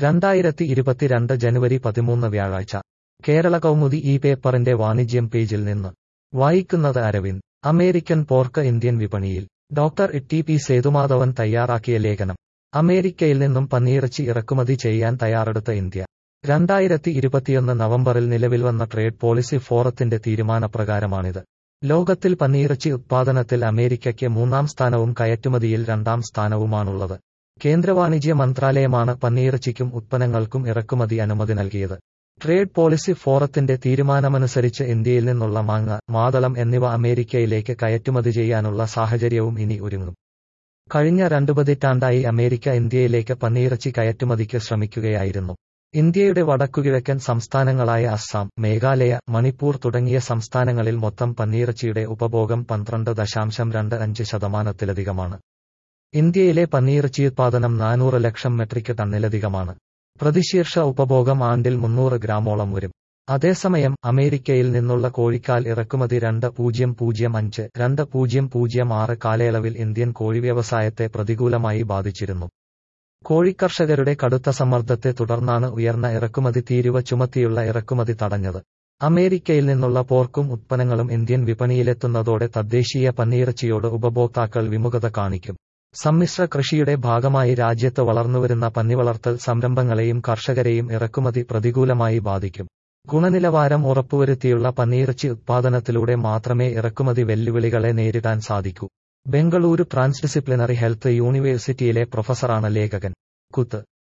രണ്ടായിരത്തി ഇരുപത്തിരണ്ട് ജനുവരി പതിമൂന്ന് വ്യാഴാഴ്ച കേരള കൗമുദി ഈ പേപ്പറിന്റെ വാണിജ്യം പേജിൽ നിന്ന് വായിക്കുന്നത് അരവിന്ദ് അമേരിക്കൻ പോർക്ക് ഇന്ത്യൻ വിപണിയിൽ ഡോക്ടർ ടി പി സേതുമാധവൻ തയ്യാറാക്കിയ ലേഖനം അമേരിക്കയിൽ നിന്നും പന്നിയിറച്ചി ഇറക്കുമതി ചെയ്യാൻ തയ്യാറെടുത്ത ഇന്ത്യ രണ്ടായിരത്തി ഇരുപത്തിയൊന്ന് നവംബറിൽ നിലവിൽ വന്ന ട്രേഡ് പോളിസി ഫോറത്തിന്റെ തീരുമാനപ്രകാരമാണിത് ലോകത്തിൽ പന്നിയിറച്ചി ഉത്പാദനത്തിൽ അമേരിക്കയ്ക്ക് മൂന്നാം സ്ഥാനവും കയറ്റുമതിയിൽ രണ്ടാം സ്ഥാനവുമാണുള്ളത് കേന്ദ്ര വാണിജ്യ മന്ത്രാലയമാണ് പന്നിയിറച്ചിക്കും ഉത്പന്നങ്ങൾക്കും ഇറക്കുമതി അനുമതി നൽകിയത് ട്രേഡ് പോളിസി ഫോറത്തിന്റെ തീരുമാനമനുസരിച്ച് ഇന്ത്യയിൽ നിന്നുള്ള മാങ്ങ മാതളം എന്നിവ അമേരിക്കയിലേക്ക് കയറ്റുമതി ചെയ്യാനുള്ള സാഹചര്യവും ഇനി ഒരുങ്ങും കഴിഞ്ഞ രണ്ടു പതിറ്റാണ്ടായി അമേരിക്ക ഇന്ത്യയിലേക്ക് പന്നിയിറച്ചി കയറ്റുമതിക്ക് ശ്രമിക്കുകയായിരുന്നു ഇന്ത്യയുടെ വടക്കുകിഴക്കൻ സംസ്ഥാനങ്ങളായ അസ്സാം മേഘാലയ മണിപ്പൂർ തുടങ്ങിയ സംസ്ഥാനങ്ങളിൽ മൊത്തം പന്നിയിറച്ചിയുടെ ഉപഭോഗം പന്ത്രണ്ട് ദശാംശം രണ്ട് അഞ്ച് ശതമാനത്തിലധികമാണ് ഇന്ത്യയിലെ പന്നിയിറച്ചിയുത്പാദനം നാനൂറ് ലക്ഷം മെട്രിക് ടണ്ണിലധികമാണ് പ്രതിശീർഷ ഉപഭോഗം ആണ്ടിൽ മുന്നൂറ് ഗ്രാമോളം വരും അതേസമയം അമേരിക്കയിൽ നിന്നുള്ള കോഴിക്കാൽ ഇറക്കുമതി രണ്ട് പൂജ്യം പൂജ്യം അഞ്ച് രണ്ട് പൂജ്യം പൂജ്യം ആറ് കാലയളവിൽ ഇന്ത്യൻ കോഴി വ്യവസായത്തെ പ്രതികൂലമായി ബാധിച്ചിരുന്നു കോഴിക്കർഷകരുടെ കടുത്ത സമ്മർദ്ദത്തെ തുടർന്നാണ് ഉയർന്ന ഇറക്കുമതി തീരുവ ചുമത്തിയുള്ള ഇറക്കുമതി തടഞ്ഞത് അമേരിക്കയിൽ നിന്നുള്ള പോർക്കും ഉത്പന്നങ്ങളും ഇന്ത്യൻ വിപണിയിലെത്തുന്നതോടെ തദ്ദേശീയ പന്നിയിറച്ചിയോട് ഉപഭോക്താക്കൾ വിമുഖത കാണിക്കും സമ്മിശ്ര കൃഷിയുടെ ഭാഗമായി രാജ്യത്ത് വളർന്നുവരുന്ന പന്നിവളർത്തൽ സംരംഭങ്ങളെയും കർഷകരെയും ഇറക്കുമതി പ്രതികൂലമായി ബാധിക്കും ഗുണനിലവാരം ഉറപ്പുവരുത്തിയുള്ള പന്നിയിറച്ചി ഉത്പാദനത്തിലൂടെ മാത്രമേ ഇറക്കുമതി വെല്ലുവിളികളെ നേരിടാൻ സാധിക്കൂ ബംഗളൂരു ട്രാൻസ്ഡിസിപ്ലിനറി ഹെൽത്ത് യൂണിവേഴ്സിറ്റിയിലെ പ്രൊഫസറാണ് ലേഖകൻ കുത്ത്